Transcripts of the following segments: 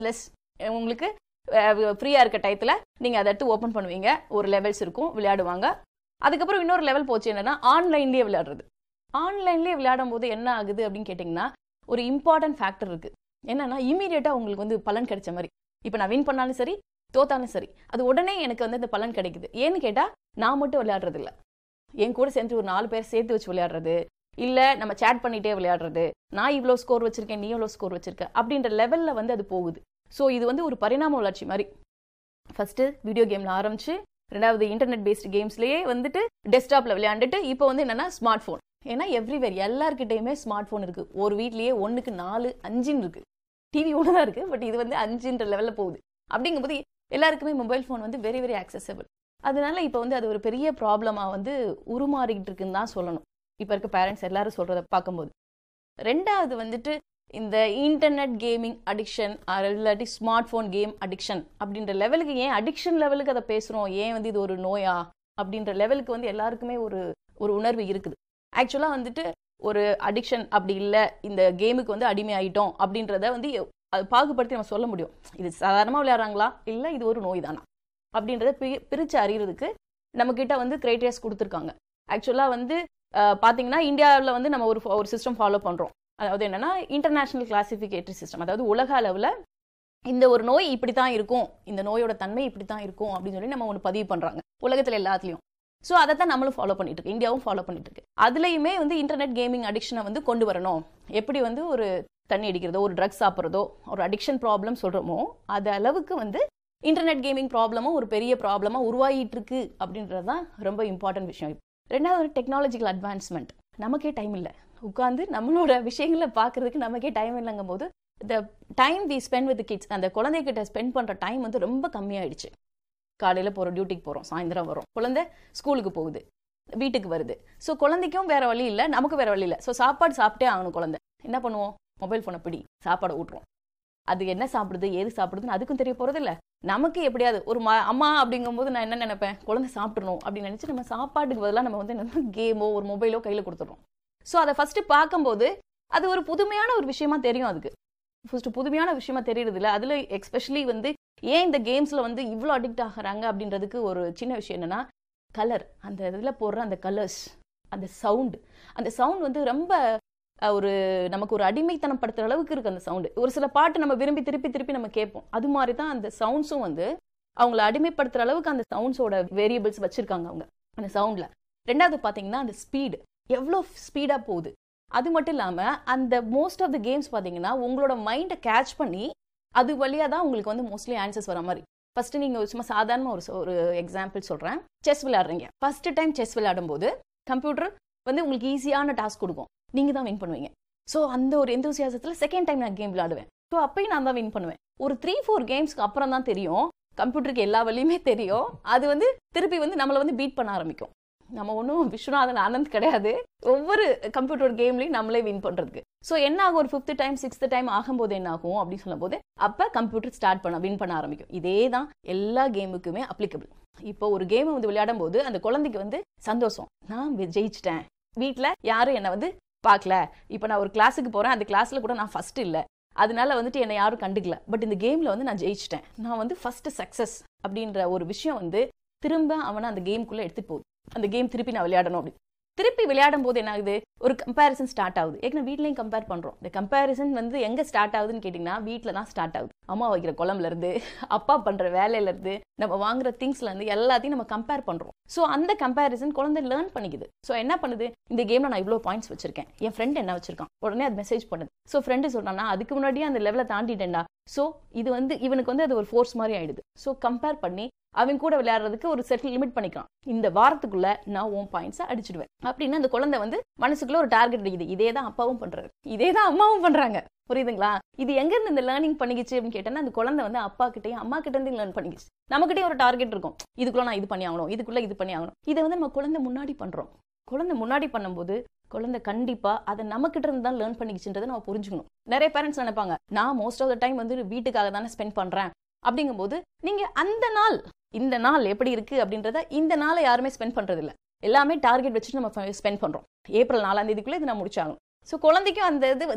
less உங்களுக்கு ஃப்ரீயாக இருக்க டயத்தில் நீங்கள் அதை எடுத்து ஓப்பன் பண்ணுவீங்க ஒரு லெவல்ஸ் இருக்கும் விளையாடுவாங்க அதுக்கப்புறம் இன்னொரு லெவல் போச்சு என்னன்னா ஆன்லைன்லேயே விளையாடுறது ஆன்லைன்லேயே விளையாடும் போது என்ன ஆகுது அப்படின்னு கேட்டிங்கன்னா ஒரு இம்பார்ட்டன்ட் ஃபேக்டர் இருக்குது என்னன்னா இமீடியட்டாக உங்களுக்கு வந்து பலன் கிடைச்ச மாதிரி இப்போ நான் வின் பண்ணாலும் சரி தோத்தாலும் சரி அது உடனே எனக்கு வந்து அந்த பலன் கிடைக்குது ஏன்னு கேட்டால் நான் மட்டும் விளையாடுறது இல்ல என் கூட சேர்ந்து ஒரு நாலு பேர் சேர்த்து வச்சு விளையாடுறது இல்லை நம்ம சேட் பண்ணிட்டே விளையாடுறது நான் இவ்வளோ ஸ்கோர் வச்சிருக்கேன் நீ இவ்வளோ ஸ்கோர் வச்சிருக்க அப்படின்ற லெவலில் வந்து அது போகுது ஸோ இது வந்து ஒரு பரிணாம வளர்ச்சி மாதிரி ஃபர்ஸ்ட் வீடியோ கேமில் ஆரம்பிச்சு ரெண்டாவது இன்டர்நெட் பேஸ்டு கேம்ஸ்லேயே வந்துட்டு டெஸ்க்டாப்பில் விளையாண்டுட்டு இப்போ வந்து என்னன்னா ஸ்மார்ட் ஃபோன் ஏன்னா எவ்ரிவேர் எல்லார்கிட்டயுமே ஸ்மார்ட் ஃபோன் இருக்கு ஒரு வீட்லயே ஒன்றுக்கு நாலு அஞ்சுன்னு இருக்கு டிவி ஒன்று தான் இருக்கு பட் இது வந்து அஞ்சுன்ற லெவலில் போகுது அப்படிங்கும்போது எல்லாருக்குமே மொபைல் ஃபோன் வந்து வெரி வெரி accessible அதனால இப்போ வந்து அது ஒரு பெரிய ப்ராப்ளமாக வந்து உருமாறிக்கிட்டு இருக்குன்னு தான் சொல்லணும் இப்போ இருக்க பேரண்ட்ஸ் எல்லாரும் சொல்கிறத பார்க்கும்போது ரெண்டாவது வந்துட்டு இந்த இன்டர்நெட் கேமிங் அடிக்ஷன் இல்லாட்டி ஸ்மார்ட் ஃபோன் கேம் அடிக்ஷன் அப்படின்ற லெவலுக்கு ஏன் அடிக்ஷன் லெவலுக்கு அதை பேசுகிறோம் ஏன் வந்து இது ஒரு நோயா அப்படின்ற லெவலுக்கு வந்து எல்லாருக்குமே ஒரு ஒரு உணர்வு இருக்குது ஆக்சுவலாக வந்துட்டு ஒரு அடிக்ஷன் அப்படி இல்லை இந்த கேமுக்கு வந்து அடிமை ஆயிட்டோம் அப்படின்றத வந்து அது பாகுபடுத்தி நம்ம சொல்ல முடியும் இது சாதாரணமாக விளையாடுறாங்களா இல்லை இது ஒரு நோய் தானா அப்படின்றத பி பிரித்து அறியறதுக்கு நம்மக்கிட்ட வந்து கிரைட்டீரியாஸ் கொடுத்துருக்காங்க ஆக்சுவலாக வந்து அஹ், பார்த்தீங்கன்னா இந்தியாவில் வந்து நம்ம ஒரு ஒரு சிஸ்டம் ஃபாலோ பண்ணுறோம் அதாவது என்னன்னா இன்டர்நேஷனல் கிளாசிஃபிகேட்டரி சிஸ்டம் அதாவது உலக அளவில் இந்த ஒரு நோய் இப்படி தான் இருக்கும் இந்த நோயோட தன்மை இப்படி தான் இருக்கும் அப்படின்னு சொல்லி நம்ம ஒன்று பதிவு பண்ணுறாங்க உலகத்தில் எல்லாத்துலேயும் ஸோ அதை தான் நம்மளும் ஃபாலோ பண்ணிட்டு இருக்கு இந்தியாவும் ஃபாலோ பண்ணிட்டு இருக்கு அதுலேயுமே வந்து இன்டர்நெட் கேமிங் அடிக்ஷனை வந்து கொண்டு வரணும் எப்படி வந்து ஒரு தண்ணி அடிக்கிறதோ ஒரு ட்ரக்ஸ் சாப்பிட்றதோ ஒரு அடிக்ஷன் ப்ராப்ளம் சொல்கிறோமோ அது அளவுக்கு வந்து இன்டர்நெட் கேமிங் ப்ராப்ளமும் ஒரு பெரிய ப்ராப்ளமாக உருவாகிட்டு இருக்கு அப்படின்றது தான் ரொம்ப இம்பார்ட்டன்ட் விஷயம் ரெண்டாவது ஒரு டெக்னாலஜிக்கல் அட்வான்ஸ்மெண்ட் நமக்கே டைம் இல்லை உட்காந்து நம்மளோட விஷயங்களை பார்க்கறதுக்கு நமக்கே டைம் இல்லைங்கும் போது இந்த time we spend with kids அந்த குழந்தைகிட்ட ஸ்பெண்ட் பண்ணுற டைம் வந்து ரொம்ப கம்மியாயிடுச்சு காலையில் போகிறோம் டியூட்டிக்கு போகிறோம் சாயந்தரம் வரோம் குழந்தை ஸ்கூலுக்கு போகுது வீட்டுக்கு வருது ஸோ குழந்தைக்கும் வேற வழி இல்லை நமக்கு வேற வழி இல்லை ஸோ சாப்பாடு சாப்பிட்டே ஆகணும் குழந்தை என்ன பண்ணுவோம் மொபைல் ஃபோனை பிடி சாப்பாடை ஊட்டுறோம் அது என்ன சாப்பிடுது ஏது சாப்பிடுதுன்னு அதுக்கும் தெரிய போகிறது இல்லை நமக்கு எப்படியாவது ஒரு ம அம்மா அப்படிங்கும்போது நான் என்ன நினைப்பேன் குழந்தை சாப்பிட்றணும் அப்படின்னு நினச்சி நம்ம சாப்பாட்டுக்கு பதிலாக நம்ம வந்து என்ன கேமோ ஒரு மொபைலோ கையில் கொடுத்துட்றோம் ஸோ அதை ஃபஸ்ட்டு பார்க்கும்போது அது ஒரு புதுமையான ஒரு விஷயமா தெரியும் அதுக்கு ஃபர்ஸ்ட் புதுமையான விஷயமா தெரியறது இல்லை அதில் எக்ஸ்பெஷலி வந்து ஏன் இந்த கேம்ஸில் வந்து இவ்வளோ அடிக்ட் ஆகுறாங்க அப்படின்றதுக்கு ஒரு சின்ன விஷயம் என்னன்னா கலர் அந்த இதில் போடுற அந்த கலர்ஸ் அந்த சவுண்டு அந்த சவுண்ட் வந்து ரொம்ப அஹ், ஒரு நமக்கு ஒரு அடிமைத்தனம் படுத்துற அளவுக்கு இருக்கு அந்த சவுண்டு ஒரு சில பாட்டு நம்ம விரும்பி திருப்பி திருப்பி நம்ம கேட்போம் அது மாதிரி தான் அந்த சவுண்ட்ஸும் வந்து அவங்கள அடிமைப்படுத்துற அளவுக்கு அந்த சவுண்ட்ஸோட வேரியபிள்ஸ் வச்சிருக்காங்க அவங்க அந்த சவுண்டில் ரெண்டாவது பார்த்தீங்கன்னா அந்த ஸ்பீடு எவ்வளோ ஸ்பீடாக போகுது அது மட்டும் இல்லாமல் அந்த மோஸ்ட் ஆஃப் த கேம்ஸ் பார்த்தீங்கன்னா உங்களோட மைண்டை கேட்ச் பண்ணி அது வழியாக தான் உங்களுக்கு வந்து மோஸ்ட்லி ஆன்சர்ஸ் வர மாதிரி ஃபர்ஸ்ட் நீங்கள் சும்மா சாதாரண ஒரு சொ- ஒரு எக்ஸாம்பிள் சொல்கிறேன் செஸ் விளையாடுறீங்க ஃபர்ஸ்ட் டைம் செஸ் விளையாடும் போது கம்ப்யூட்டர் வந்து உங்களுக்கு ஈஸியான டாஸ்க் கொடுக்கும் நீங்கள் தான் வின் பண்ணுவீங்க ஸோ அந்த ஒரு எந்தூசியாசத்தில் செகண்ட் டைம் நான் கேம் விளையாடுவேன் ஸோ அப்பயும் நான் தான் வின் பண்ணுவேன் ஒரு த்ரீ ஃபோர் கேம்ஸ்க்கு அப்புறம் தான் தெரியும் கம்ப்யூட்டருக்கு எல்லா வழியுமே தெரியும் அது வந்து திருப்பி வந்து நம்மளை வந்து பீட் பண்ண ஆரம்பிக்கும் நம்ம ஒன்றும் விஸ்வநாதன் ஆனந்த் கிடையாது ஒவ்வொரு கம்ப்யூட்டர் கேம்லையும் நம்மளே வின் பண்ணுறதுக்கு ஸோ என்ன ஆகும் ஒரு ஃபிஃப்த் டைம் சிக்ஸ்த் டைம் ஆகும்போது என்ன ஆகும் அப்படின்னு சொல்லும்போது அப்போ கம்ப்யூட்டர் ஸ்டார்ட் பண்ண வின் பண்ண ஆரம்பிக்கும் இதே தான் எல்லா கேமுக்குமே அப்ளிகபிள் இப்போ ஒரு கேமை வந்து விளையாடும் போது அந்த குழந்தைக்கு வந்து சந்தோஷம் நான் வி- ஜெயிச்சிட்டேன் வீட்டில் யாரும் என்னை வந்து பார்க்கல இப்போ நான் ஒரு கிளாஸுக்கு போகிறேன் அந்த கிளாஸில் கூட நான் ஃபர்ஸ்ட் இல்லை அதனால வந்துட்டு என்னை யாரும் கண்டுக்கல பட் இந்த கேமில் வந்து நான் ஜெயிச்சிட்டேன் நான் வந்து ஃபர்ஸ்ட் சக்ஸஸ் அப்படின்ற ஒரு விஷயம் வந்து திரும்ப அவனை அந்த கேம்குள்ளே எடுத்துட்டு போகுது அந்த கேம் திருப்பி நான் விளையாடணும் அப்படி திருப்பி விளையாடும் போது என்ன ஆகுது ஒரு கம்பேரிசன் ஸ்டார்ட் ஆகுது ஏன்னா வீட்லயும் கம்பேர் பண்றோம் இந்த கம்பேரிசன் வந்து எங்க ஸ்டார்ட் ஆகுதுன்னு கேட்டிங்கன்னா வீட்டில் தான் ஸ்டார்ட் ஆகுது அம்மா வைக்கிற குழம்புல இருந்து அப்பா பண்ற வேலையில இருந்து நம்ம வாங்குற திங்ஸ்ல இருந்து எல்லாத்தையும் நம்ம கம்பேர் பண்றோம் ஸோ அந்த கம்பேரிசன் குழந்தை லேர்ன் பண்ணிக்குது ஸோ என்ன பண்ணுது இந்த கேம்ல நான் இவ்வளோ பாயிண்ட்ஸ் வச்சிருக்கேன் என் ஃப்ரெண்ட் என்ன வச்சிருக்கான் உடனே அது மெசேஜ் பண்ணுது ஸோ ஃப்ரெண்டு சொல்றானா அதுக்கு முன்னாடியே அந்த லெவலை தாண்டிட்டேன்டா ஸோ இது வந்து இவனுக்கு வந்து அது ஒரு ஃபோர்ஸ் மாதிரி ஆயிடுது ஸோ கம்பேர் பண்ணி அவன் கூட விளையாடுறதுக்கு ஒரு செட்டில் லிமிட் பண்ணிக்கலாம் இந்த வாரத்துக்குள்ள நான் உன் பாயிண்ட்ஸை அடிச்சிடுவேன் அப்படின்னு அந்த குழந்தை வந்து மனசுக்குள்ள ஒரு டார்கெட் அடிக்குது இதே தான் அப்பாவும் பண்றாரு இதே தான் அம்மாவும் பண்றாங்க புரியுதுங்களா இது எங்க இருந்து இந்த லேர்னிங் பண்ணிக்கிச்சு அப்படின்னு கேட்டேன்னா அந்த குழந்தை வந்து அப்பா கிட்டயும் அம்மா கிட்ட இருந்து லேர்ன் பண்ணிக்கிச்சு நம்மகிட்டயும் ஒரு டார்கெட் இருக்கும் இதுக்குள்ள நான் இது பண்ணி ஆகணும் இதுக்குள்ள இது பண்ணி ஆகணும் இதை வந்து நம்ம குழந்தை முன்னாடி பண்றோம் குழந்தை முன்னாடி பண்ணும்போது குழந்தை கண்டிப்பா அதை நம்ம கிட்ட இருந்து தான் லேர்ன் பண்ணிக்கிச்சுன்றதை நம்ம புரிஞ்சுக்கணும் நிறைய பேரண்ட்ஸ் நினைப்பாங்க நான் மோஸ்ட் ஆஃப் த டைம் வந்து வீட்டுக்காக தானே ஸ்பெண்ட் பண்றேன் அப்படிங்கும்போது நீங்க அந்த நாள் இந்த நாள் எப்படி இருக்கு அப்படின்றத இந்த நாளை யாருமே ஸ்பெண்ட் பண்றது இல்ல எல்லாமே டார்கெட் வச்சுட்டு நம்ம ஸ்பெண்ட் பண்றோம் ஏப்ரல் நாலாம் தேதிக்குள்ள இது நான் முடிச்சாகணும் ஸோ குழந்தைக்கும் அந்த இது வந்து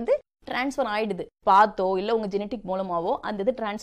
ட்ரான்ஸ்ஃபர் ஆயிடுது பார்த்தோ இல்லை உங்கள் ஜெனட்டிக் மூலமாவோ அந்த இது ட்ரான்ஸ்ஃபர்